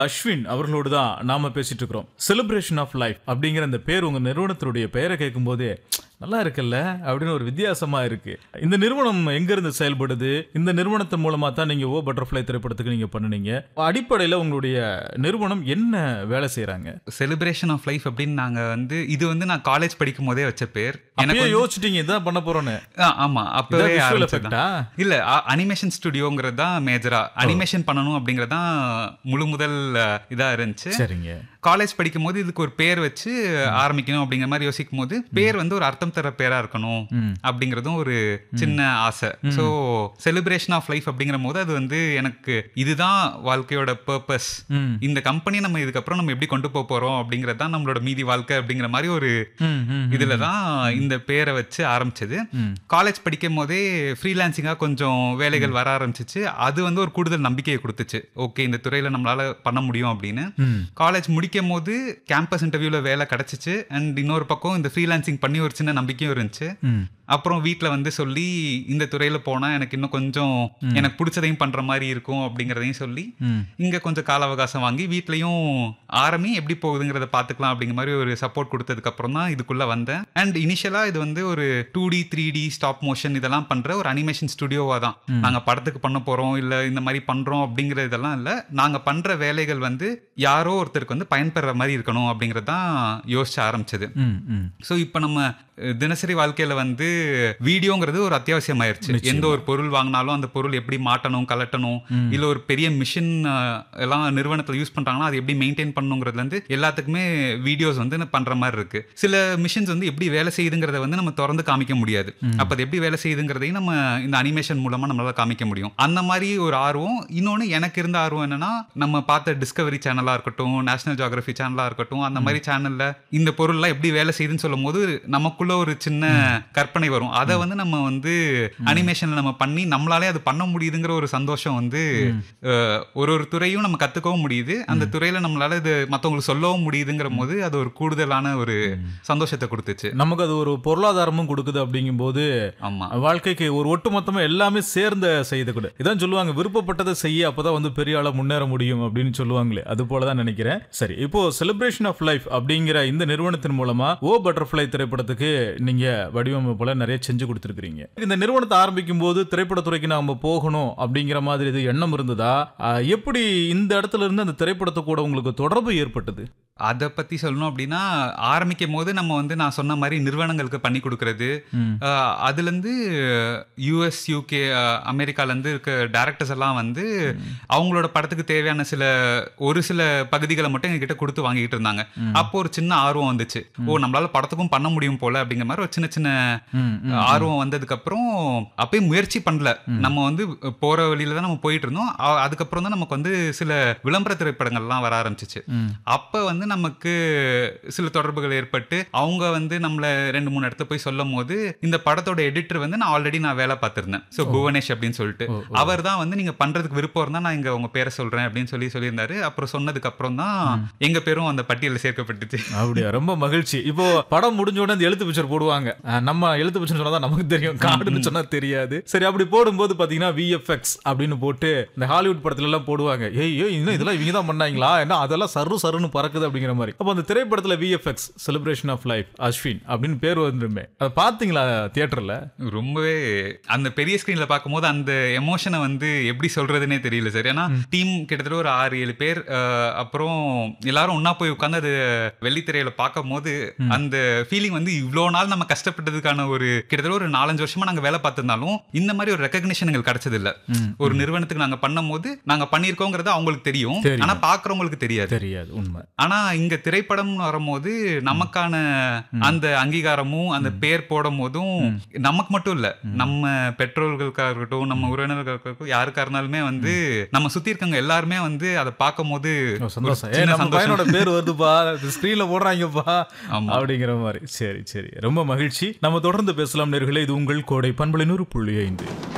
அஸ்வின் அவர்களோடு தான் நாம பேசிட்டு இருக்கிறோம் செலிப்ரேஷன் ஆஃப் லைஃப் அப்படிங்கிற அந்த பேர் உங்க நிறுவனத்தினுடைய பெயரை கேட்கும் போதே நல்லா இருக்குல்ல அப்படின்னு ஒரு வித்தியாசமா இருக்கு இந்த நிறுவனம் எங்க இருந்து செயல்படுது இந்த நிறுவனத்தின் மூலமா தான் நீங்க ஓ பட்டர்ஃப்ளை திரைப்படத்துக்கு நீங்க பண்ணுனீங்க அடிப்படையில உங்களுடைய நிறுவனம் என்ன வேலை செய்யறாங்க செலிப்ரேஷன் ஆஃப் லைஃப் அப்படின்னு நாங்க வந்து இது வந்து நான் காலேஜ் படிக்கும் போதே வச்ச பேர் அப்பயே யோசிச்சிட்டீங்க இதான் பண்ண போறோன்னு ஆ, ஆமா அப்பவே visual ஆரம்பிச்சதுதான். effect-ஆ? இல்ல அனிமேஷன் ஸ்டுடியோங்கிறது தான் மேஜரா அனிமேஷன் பண்ணணும் அப்படிங்கறது தான் முழு முதல் அ, இதா இருந்துச்சு சரிங்க காலேஜ் படிக்கும் போது இதுக்கு ஒரு பேர் வச்சு ஆரம்பிக்கணும் அப்படிங்கிற மாதிரி யோசிக்கும் போது பேர் வந்து ஒரு அர்த்தம் தர பேரா இருக்கணும் அப்படிங்கறதும் ஒரு சின்ன ஆசை ஸோ செலிப்ரேஷன் ஆஃப் லைஃப் அப்படிங்கிற போது அது வந்து எனக்கு இதுதான் வாழ்க்கையோட பர்பஸ் ம். இந்த கம்பெனி நம்ம இதுக்கப்புறம் நம்ம எப்படி கொண்டு போக போறோம் அப்படிங்கறது தான் நம்மளோட மீதி வாழ்க்கை அப்படிங்கிற மாதிரி ஒரு ம், ம், இதுல தான் இந்த பேரை வச்சு ஆரம்பிச்சது காலேஜ் படிக்கும் போதே ஃப்ரீலான்சிங்கா கொஞ்சம் வேலைகள் வர ஆரம்பிச்சிச்சு அது வந்து ஒரு கூடுதல் நம்பிக்கையை கொடுத்துச்சு ஓகே இந்த துறையில நம்மளால பண்ண முடியும் அப்படின்னு ம். காலேஜ் முடிக்கும் போது கேம்பஸ் இன்டர்வியூல வேலை கிடைச்சிச்சு அண்ட் இன்னொரு பக்கம் இந்த ஃப்ரீலான்சிங் பண்ணி ஒரு சின்ன நம்பிக்கையும் இருந்துச்சு ம். அப்புறம் வீட்டில் வந்து சொல்லி இந்த துறையில போனா எனக்கு இன்னும் கொஞ்சம் எனக்கு பிடிச்சதையும் பண்ற மாதிரி இருக்கும் அப்படிங்கிறதையும் சொல்லி ம். இங்க கொஞ்சம் கால அவகாசம் வாங்கி வீட்லயும் ஆரம்பி எப்படி போகுதுங்கிறத பாத்துக்கலாம் அப்படிங்கிற மாதிரி ஒரு சப்போர்ட் கொடுத்ததுக்கு அப்புறம் தான் இதுக்குள்ள வந்தேன் அண்ட் இனிஷியலா இது வந்து ஒரு two D three D stop motion இதெல்லாம் பண்ற ஒரு அனிமேஷன் ஸ்டுடியோவா தான் நாங்க படத்துக்கு பண்ண போறோம் இல்ல இந்த மாதிரி பண்றோம் அப்படிங்கிற இதெல்லாம் இல்ல நாங்க பண்ற வேலைகள் வந்து யாரோ ஒருத்தருக்கு வந்து பயன்பெற மாதிரி இருக்கணும் அப்படிங்கறது தான் யோசிச்சு ஆரம்பிச்சது ம், ம். ஸோ இப்போ நம்ம அஹ், தினசரி வாழ்க்கையில வந்து வீடியோங்கிறது ஒரு அத்தியாவசியம் ஆயிருச்சு எந்த ஒரு பொருள் வாங்கினாலும் அந்த பொருள் எப்படி மாட்டணும் கலட்டணும் இல்ல ஒரு பெரிய மிஷின் எல்லாம் நிறுவனத்துல யூஸ் பண்றாங்கன்னா அது எப்படி மெயின்டைன் பண்ணணுங்கிறதுல இருந்து எல்லாத்துக்குமே வீடியோஸ் வந்து பண்ற மாதிரி இருக்கு சில மிஷின்ஸ் வந்து எப்படி வேலை செய்யுதுங்கிறத வந்து நம்ம திறந்து காமிக்க முடியாது அப்ப அது எப்படி வேலை செய்யுதுங்கிறதையும் நம்ம இந்த அனிமேஷன் மூலமா நம்மளால காமிக்க முடியும் அந்த மாதிரி ஒரு ஆர்வம் இன்னொன்னு எனக்கு இருந்த ஆர்வம் என்னன்னா நம்ம பார்த்த டிஸ்கவரி சேனலா இருக்கட்டும் நேஷனல் ஜியாகிரபி சேனலா இருக்கட்டும் அந்த மாதிரி சேனல்ல இந்த பொருள்லாம் எப்படி வேலை செய்யுதுன்னு சொல்லும் போது நமக்குள்ள ஒரு சின்ன கற்பனை வரும் அதை வந்து நம்ம வந்து அனிமேஷன்ல நம்ம பண்ணி நம்மளாலே அது பண்ண முடியுதுங்கிற ஒரு சந்தோஷம் வந்து அஹ், ஒரு ஒரு துறையும் நம்ம கத்துக்கவும் முடியுது அந்த துறையில நம்மளால இது மத்தவங்களுக்கு சொல்லவும் முடியுதுங்கிற போது அது ஒரு கூடுதலான ஒரு சந்தோஷத்தை கொடுத்துச்சு நமக்கு அது ஒரு பொருளாதாரமும் கொடுக்குது அப்படிங்கும்போது ஆமா வாழ்க்கைக்கு ஒரு ஒட்டுமொத்தமா எல்லாமே சேர்ந்த செய்து கூட இதான் சொல்லுவாங்க விருப்பப்பட்டதை செய்ய அப்பதான் வந்து பெரிய ஆளா முன்னேற முடியும் அப்படின்னு சொல்லுவாங்களே அது போல தான் நினைக்கிறேன் சரி இப்போ செலிப்ரேஷன் ஆஃப் லைஃப் அப்படிங்கிற இந்த நிறுவனத்தின் மூலமா ஓ பட்டர்ஃப்ளை திரைப்படத்துக்கு நீங்க வடிவமைப்புல நிறைய செஞ்சு கொடுத்துருக்கீங்க இந்த நிறுவனத்தை ஆரம்பிக்கும் போது திரைப்படத்துறைக்கு நாம போகணும் அப்படிங்கிற மாதிரி இது எண்ணம் இருந்ததா ஆஹ், எப்படி இந்த இடத்துல இருந்து அந்த திரைப்படத்தை கூட உங்களுக்கு தொடர்பு ஏற்பட்டது அதை பத்தி சொல்லணும் அப்படின்னா ஆரம்பிக்கும் போது நம்ம வந்து நான் சொன்ன மாதிரி நிறுவனங்களுக்கு பண்ணி கொடுக்கறது ம். அஹ், அதுலேருந்து யூஎஸ் யூகே அமெரிக்காலேருந்து இருக்க டேரக்டர்ஸ் எல்லாம் வந்து அவங்களோட படத்துக்கு தேவையான சில ஒரு சில பகுதிகளை மட்டும் எங்ககிட்ட கொடுத்து வாங்கிட்டு இருந்தாங்க அப்போ ஒரு சின்ன ஆர்வம் வந்துச்சு ஓ நம்மளால படத்துக்கும் பண்ண முடியும் போல அப்படிங்கிற மாதிரி ஒரு சின்ன சின்ன ம், ம். ஆர்வம் வந்ததுக்கு அப்புறம் அப்பயும் முயற்சி பண்ணல நம்ம வந்து போற வழியில தான் நம்ம போயிட்டு இருந்தோம் அ- அதுக்கப்புறம் தான் நமக்கு வந்து சில விளம்பர திரைப்படங்கள்லாம் வர ஆரம்பிச்சிச்சு ம். அப்ப வந்து நமக்கு சில தொடர்புகள் ஏற்பட்டு அவங்க வந்து நம்மள ரெண்டு மூணு இடத்துல போய் சொல்லும் போது இந்த படத்தோட எடிட்டர் வந்து நான் ஆல்ரெடி நான் வேலை பார்த்திருந்தேன் ஸோ புவனேஷ் அப்படின்னு சொல்லிட்டு ஓ, அவர் தான் வந்து நீங்க பண்றதுக்கு விருப்பம் இருந்தா நான் இங்க உங்க பேரை சொல்றேன் அப்படின்னு சொல்லி சொல்லியிருந்தாரு அப்புறம் சொன்னதுக்கு அப்புறம் தான் எங்க பேரும் அந்த பட்டியலில் சேர்க்கப்பட்டுச்சு அப்படியா ரொம்ப மகிழ்ச்சி இப்போ படம் முடிஞ்ச உடனே அந்த எழுத்து பிக்சர் போடுவாங்க அஹ் நம்ம எழுத்து பிக்சர் சொன்னா தான் நமக்கு தெரியும் கார்டுன்னு சொன்னா தெரியாது சரி அப்படி போடும்போது பாத்தீங்கன்னா விஎஃப்எக்ஸ் அப்படின்னு போட்டு இந்த ஹாலிவுட் படத்துல எல்லாம் போடுவாங்க ஏய் ஏய் இன்னும் இதெல்லாம் இவங்க தான் பண்ணாங்களா என்ன அதெல்லாம் சரு சருன்னு பறக்குது அப்படிங்கிற மாதிரி அப்போ அந்த திரைப்படத்துல VFX celebration of life Ashwin அப்படின்னு பேர் வந்துருமே அதை பாத்தீங்களா தியேட்டர்ல ரொம்பவே அந்த பெரிய ஸ்கிரீன்ல பார்க்கும்போது அந்த எமோஷனை வந்து எப்படி சொல்றதுனே தெரியல சார் ஏன்னா டீம் கிட்டத்தட்ட ஒரு ஆறு ஏழு பேர் அஹ், அப்புறம் எல்லாரும் ஒண்ணா போய் உட்காந்து அது வெள்ளித்திரையில பார்க்கும் போது அந்த ஃபீலிங் வந்து இவ்வளோ நாள் நம்ம கஷ்டப்பட்டதுக்கான ஒரு கிட்டத்தட்ட ஒரு நாலஞ்சு வருஷமா நாங்க வேலை பார்த்திருந்தாலும் இந்த மாதிரி ஒரு ரெக்கக்னிஷன் எங்களுக்கு கிடைச்சது இல்ல ஒரு நிறுவனத்துக்கு நாங்க பண்ணும்போது நாங்க பண்ணியிருக்கோங்கிறது அவங்களுக்கு தெரியும் தெரியும். ஆனா பாக்குறவங்களுக்கு தெரியாது தெரியாது உண்மை ஆனா இங்க திரைப்படம்னு வரும்போது நமக்கான அந்த அங்கீகாரமும் அந்த பேர் போடும் போதும் நமக்கு மட்டும் இல்ல நம்ம பெற்றோர்களுக்கா இருக்கட்டும் நம்ம உறவினர்களுக்கா இருக்கட்டும் யாருக்கா இருந்தாலுமே வந்து நம்ம சுத்தி இருக்கவங்க எல்லாருமே வந்து அதை பார்க்கும் போது ஓ, சந்தோஷம் ஒரு ஏ சின்ன நம்ம சந்தோஷம். பையனோட பேர் வருதுப்பா ஸ்கிரீன்ல போடுறாங்கப்பா ஆமா. அப்படிங்கிற மாதிரி சரி சரி ரொம்ப மகிழ்ச்சி நம்ம தொடர்ந்து பேசலாம் நேர்களே இது உங்கள் கோடை பண்பலை நூறு புள்ளி ஐந்து